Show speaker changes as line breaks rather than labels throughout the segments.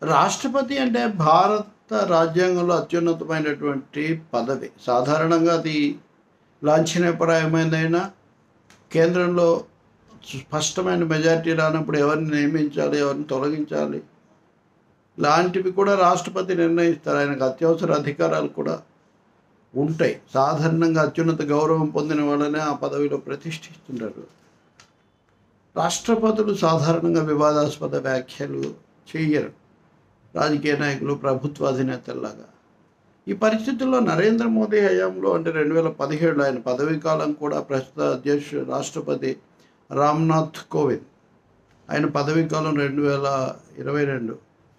రాష్ట్రపతి అంటే భారత రాజ్యాంగంలో అత్యున్నతమైనటువంటి పదవి సాధారణంగా అది లాంఛనప్రాయమైనదైనా కేంద్రంలో స్పష్టమైన మెజారిటీ రానప్పుడు ఎవరిని నియమించాలి ఎవరిని తొలగించాలి లాంటివి కూడా రాష్ట్రపతి నిర్ణయిస్తారు ఆయనకు అత్యవసర అధికారాలు కూడా ఉంటాయి సాధారణంగా అత్యున్నత గౌరవం పొందిన వాళ్ళనే ఆ పదవిలో ప్రతిష్ఠిస్తుంటారు రాష్ట్రపతులు సాధారణంగా వివాదాస్పద వ్యాఖ్యలు చేయరు రాజకీయ నాయకులు ప్రభుత్వ అధినేతల్లాగా ఈ పరిస్థితుల్లో నరేంద్ర మోదీ హయాంలో అంటే రెండు వేల పదిహేడులో ఆయన పదవీ కాలం కూడా ప్రస్తుత అధ్యక్షుడు రాష్ట్రపతి రామ్నాథ్ కోవింద్ ఆయన పదవీ కాలం రెండు వేల ఇరవై రెండు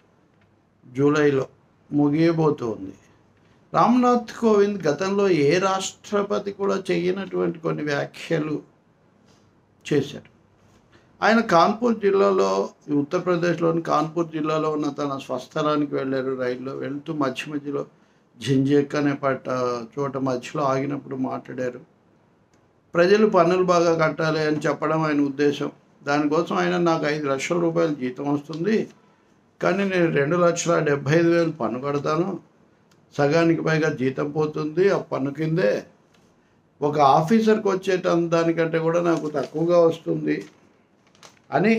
జూలైలో ముగియబోతోంది రామ్నాథ్ కోవింద్ గతంలో ఏ రాష్ట్రపతి కూడా చేయనటువంటి కొన్ని వ్యాఖ్యలు చేశారు ఆయన కాన్పూర్ జిల్లాలో ఈ ఉత్తరప్రదేశ్లోని కాన్పూర్ జిల్లాలో ఉన్న తన స్వస్థలానికి వెళ్ళారు రైల్లో వెళ్తూ మధ్య మధ్యలో జింజెక్ అనే పట్ట చోట మధ్యలో ఆగినప్పుడు మాట్లాడారు ప్రజలు పన్నులు బాగా కట్టాలి అని చెప్పడం ఆయన ఉద్దేశం దానికోసం ఆయన నాకు ఐదు లక్షల రూపాయలు జీతం వస్తుంది కానీ నేను రెండు లక్షల డెబ్భై ఐదు వేలు పన్ను కడతాను సగానికి పైగా జీతం పోతుంది ఆ పన్ను కిందే ఒక ఆఫీసర్కి వచ్చేట దానికంటే కూడా నాకు తక్కువగా వస్తుంది అని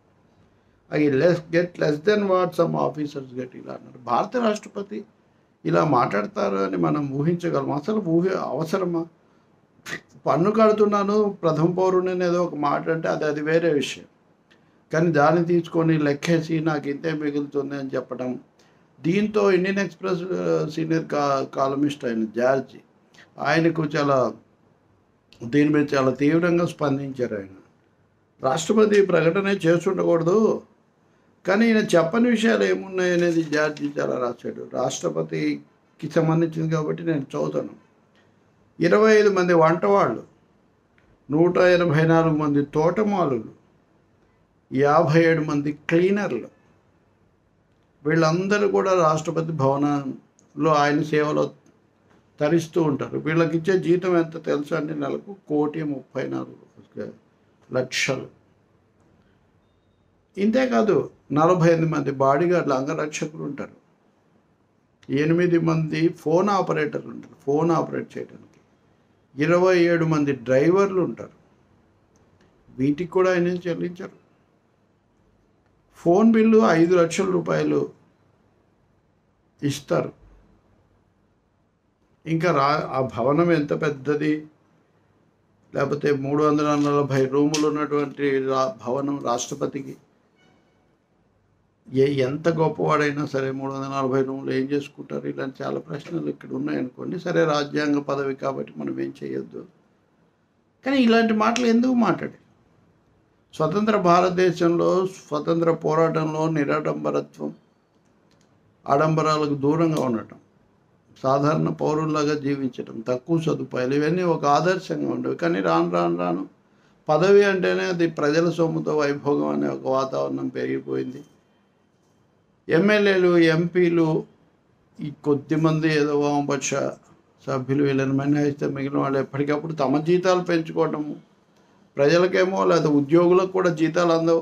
I less get less then what some officers get ఇలా అన్నారు భారత రాష్ట్రపతి ఇలా మాట్లాడతారు అని మనం ఊహించగలం అసలు ఊహ అవసరమా పన్ను కడుతున్నాను ప్రథమ పౌరుని ఏదో ఒక మాట అంటే అది అది వేరే విషయం కానీ దాన్ని తీసుకొని లెక్కేసి నాకు ఇంతే మిగులుతుంది అని చెప్పడం దీంతో ఇండియన్ ఎక్స్ప్రెస్ ఆ, సీనియర్ కా కాలమిస్ట్ ఆయన జార్జి ఆయనకు చాలా దీని మీద చాలా తీవ్రంగా స్పందించారు ఆయన రాష్ట్రపతి ప్రకటన చేస్తుండకూడదు కానీ ఈయన చెప్పని విషయాలు ఏమున్నాయి అనేది జార్జి చాలా రాశాడు రాష్ట్రపతికి సంబంధించింది కాబట్టి నేను చదువుతాను ఇరవై ఐదు మంది వంటవాళ్ళు నూట ఎనభై నాలుగు మంది తోటమాలులు యాభై ఏడు మంది క్లీనర్లు వీళ్ళందరూ కూడా రాష్ట్రపతి భవనంలో ఆయన సేవలో తరిస్తూ ఉంటారు వీళ్ళకి ఇచ్చే జీతం ఎంత తెలుసా అంటే నెలకు కోటి ముప్పై నాలుగు లక్షలు ఇంతేకాదు నలభై ఎనిమిది మంది బాడీగార్డులు అంగరక్షకులు ఉంటారు ఎనిమిది మంది ఫోన్ ఆపరేటర్లు ఉంటారు ఫోన్ ఆపరేట్ చేయడానికి ఇరవై ఏడు మంది డ్రైవర్లు ఉంటారు వీటికి కూడా ఆయన చెల్లించరు ఫోన్ బిల్లు ఐదు లక్షల రూపాయలు ఇస్తారు ఇంకా రా ఆ భవనం ఎంత పెద్దది లేకపోతే మూడు వందల నలభై రూములు ఉన్నటువంటి రా భవనం రాష్ట్రపతికి ఏ ఎంత గొప్పవాడైనా సరే మూడు వందల నలభై రూములు ఏం చేసుకుంటారు ఇలాంటి చాలా ప్రశ్నలు ఇక్కడ ఉన్నాయనుకోండి సరే రాజ్యాంగ పదవి కాబట్టి మనం ఏం చేయొద్దు కానీ ఇలాంటి మాటలు ఎందుకు మాట్లాడి స్వతంత్ర భారతదేశంలో స్వతంత్ర పోరాటంలో నిరాడంబరత్వం ఆడంబరాలకు దూరంగా ఉండటం సాధారణ పౌరుల్లాగా జీవించడం తక్కువ సదుపాయాలు ఇవన్నీ ఒక ఆదర్శంగా ఉండేవి కానీ రాను రాను రాను పదవి అంటేనే అది ప్రజల సొమ్ముతో వైభోగం అనే ఒక వాతావరణం పెరిగిపోయింది ఎమ్మెల్యేలు ఎంపీలు ఈ కొద్దిమంది ఏదో వామపక్ష సభ్యులు వీళ్ళని మినహాయిస్తే మిగిలిన వాళ్ళు ఎప్పటికప్పుడు తమ జీతాలు పెంచుకోవటము ప్రజలకేమో లేదా ఉద్యోగులకు కూడా జీతాలు అందవు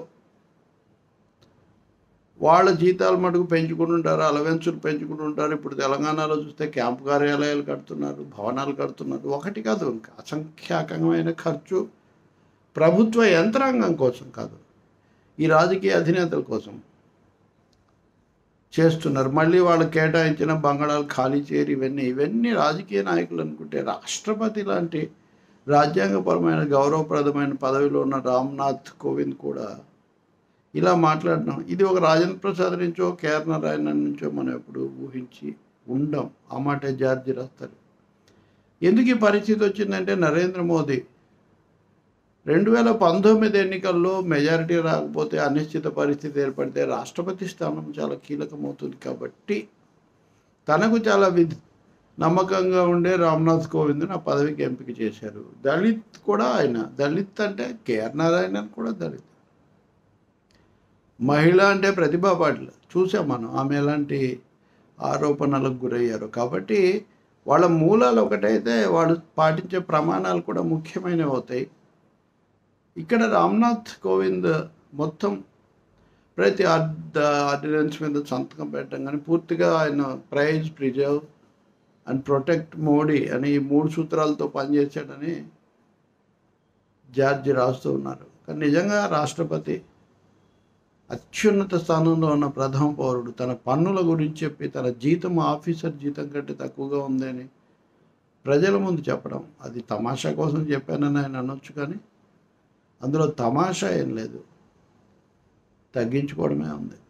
వాళ్ళ జీతాలు మటుకు పెంచుకుంటుంటారు అలవెన్సులు పెంచుకుంటుంటారు ఇప్పుడు తెలంగాణలో చూస్తే క్యాంపు కార్యాలయాలు కడుతున్నారు భవనాలు కడుతున్నారు ఒకటి కాదు ఇంకా అసంఖ్యాకమైన ఖర్చు ప్రభుత్వ యంత్రాంగం కోసం కాదు ఈ రాజకీయ అధినేతల కోసం చేస్తున్నారు మళ్ళీ వాళ్ళు కేటాయించిన బంగాళాలు ఖాళీ చేయరు ఇవన్నీ ఇవన్నీ రాజకీయ నాయకులు అనుకుంటే రాష్ట్రపతి లాంటి రాజ్యాంగపరమైన గౌరవప్రదమైన పదవిలో ఉన్న రామ్నాథ్ కోవింద్ కూడా ఇలా మాట్లాడడం ఇది ఒక రాజేంద్ర ప్రసాద్ నుంచో కేఆర్ నారాయణ నుంచో మనం ఎప్పుడు ఊహించి ఉండం ఆ మాట జార్జి రాస్తారు ఎందుకు ఈ పరిస్థితి వచ్చిందంటే నరేంద్ర మోదీ రెండు వేల పంతొమ్మిది ఎన్నికల్లో మెజారిటీ రాకపోతే అనిశ్చిత పరిస్థితి ఏర్పడితే రాష్ట్రపతి స్థానం చాలా కీలకమవుతుంది కాబట్టి తనకు చాలా విధి నమ్మకంగా ఉండే రామ్నాథ్ కోవింద్ని ఆ పదవికి ఎంపిక చేశారు దళిత్ కూడా ఆయన దళిత్ అంటే కేఆర్ నారాయణన్ కూడా దళిత్ మహిళ అంటే ప్రతిభా పాటిల్ చూసాం మనం ఆమె ఎలాంటి ఆరోపణలకు గురయ్యారు కాబట్టి వాళ్ళ మూలాలు ఒకటైతే వాళ్ళు పాటించే ప్రమాణాలు కూడా ముఖ్యమైనవి అవుతాయి ఇక్కడ రామ్నాథ్ కోవింద్ మొత్తం ప్రతి ఆర్డ్ ఆర్డినెన్స్ మీద సంతకం పెట్టడం కానీ పూర్తిగా ఆయన prize preserve and protect Modi అని ఈ మూడు సూత్రాలతో పనిచేశాడని జార్జి రాస్తూ ఉన్నారు కానీ నిజంగా రాష్ట్రపతి అత్యున్నత స్థానంలో ఉన్న ప్రథమ పౌరుడు తన పన్నుల గురించి చెప్పి తన జీతం ఆఫీసర్ జీతం కంటే తక్కువగా ఉందని ప్రజల ముందు చెప్పడం అది తమాషా కోసం చెప్పానని ఆయన అనొచ్చు కానీ అందులో తమాషా ఏం లేదు తగ్గించుకోవడమే ఉంది